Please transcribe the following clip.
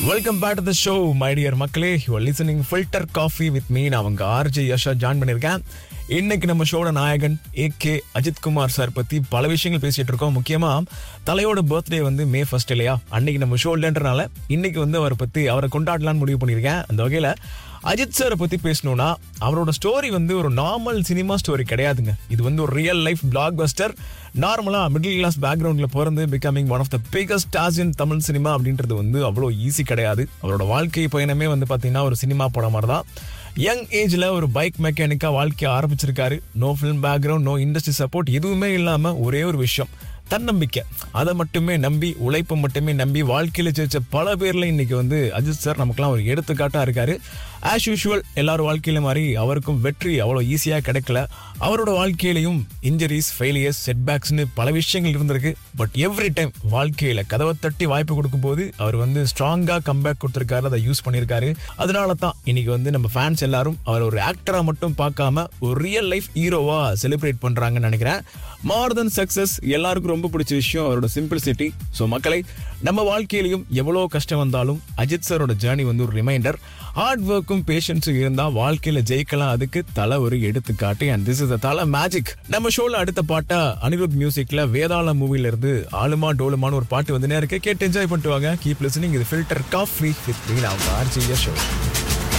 welcome back to the show my dear மக்களே you listening filter coffee with me நான் அவங்க RJ யஷா join பண்ணியிருக்கேன் இன்னைக்கு நம்ம ஷோட நாயகன் A K Ajith Kumar sir பத்தி பல விஷயங்கள் பேசிட்டு இருக்கோம் முக்கியமா தலையோட பர்த்டே வந்து மே ஃபர்ஸ்ட் இல்லையா அன்னைக்கு நம்ம ஷோ இல்லைன்றனால இன்னைக்கு வந்து அவரை பத்தி அவரை கொண்டாடலாம்னு முடிவு பண்ணியிருக்கேன் அந்த வகையில அஜித் சாரை பத்தி பேசணும்னா அவரோட ஸ்டோரி வந்து ஒரு நார்மல் சினிமா ஸ்டோரி கிடையாதுங்க இது வந்து ஒரு ரியல் லைஃப் பிளாக் பஸ்டர் நார்மலா மிடில் கிளாஸ் பேக்ரவுண்ட்ல பிறந்து becoming one of the biggest stars in Tamil cinema அப்படின்றது வந்து அவ்வளோ ஈஸி கிடையாது அவரோட வாழ்க்கை பயணமே வந்து பாத்தீங்கன்னா ஒரு சினிமா படம் மாதிரி தான் யங் ஏஜ்ல ஒரு பைக் மெக்கானிக்கா வாழ்க்கைய ஆரம்பிச்சிருக்காரு no film background no industry support எதுவுமே இல்லாம ஒரே ஒரு விஷயம் தன்னம்பிக்கை அதை மட்டுமே நம்பி உழைப்பை மட்டுமே நம்பி வாழ்க்கையில ஜெயிச்ச பல பேர்ல இன்னைக்கு வந்து அஜித் சார் நமக்குலாம் ஒரு எடுத்துக்காட்டா இருக்காரு ஆஸ் யூஷுவல் எல்லாரும் வாழ்க்கையில மாதிரி அவருக்கும் வெற்றி அவ்வளோ ஈஸியா கிடைக்கல அவரோட வாழ்க்கையிலையும் இன்ஜரிஸ் ஃபெயிலியர்ஸ் செட்பேக்ஸ்னு பல விஷயங்கள் இருந்திருக்கு பட் எவ்ரி டைம் வாழ்க்கையில கதவை தட்டி வாய்ப்பு கொடுக்கும்போது அவர் வந்து ஸ்ட்ராங்கா கம்பேக் கொடுத்திருக்காரு அதை யூஸ் பண்ணியிருக்காரு அதனால தான் இன்னைக்கு வந்து நம்ம ஃபேன்ஸ் எல்லாரும் அவர் ஒரு ஆக்டரா மட்டும் பார்க்காம ஒரு ரியல் லைஃப் ஹீரோவா செலிப்ரேட் பண்றாங்கன்னு நினைக்கிறேன் மார் தென் சக்சஸ் எல்லாருக்கும் ரொம்ப பிடிச்ச விஷயம் அவரோட சிம்பிளிசிட்டி ஸோ மக்களை நம்ம வாழ்க்கையிலையும் எவ்வளோ கஷ்டம் வந்தாலும் அஜித் சாரோட ஜேர்னி வந்து ஒரு ரிமைண்டர் ஹார்ட் ஒர்க்கும் பேஷன்ஸும் இருந்தால் வாழ்க்கையில ஜெயிக்கலாம் அதுக்கு தலை ஒரு எடுத்துக்காட்டு அண்ட் திஸ் இஸ் த தலை மேஜிக் நம்ம ஷோல அடுத்த பாட்டா அனிருத் மியூசிக்ல வேதாள மூவில இருந்து ஆளுமா டோலுமான்னு ஒரு பாட்டு வந்து இருக்கு கேட்டு என்ஜாய் பண்ணிட்டு வாங்க கீப் லிசனிங் இது ஃபில்டர் காஃபி வித் மீன் அவங்க ஆர்ஜியா ஷோ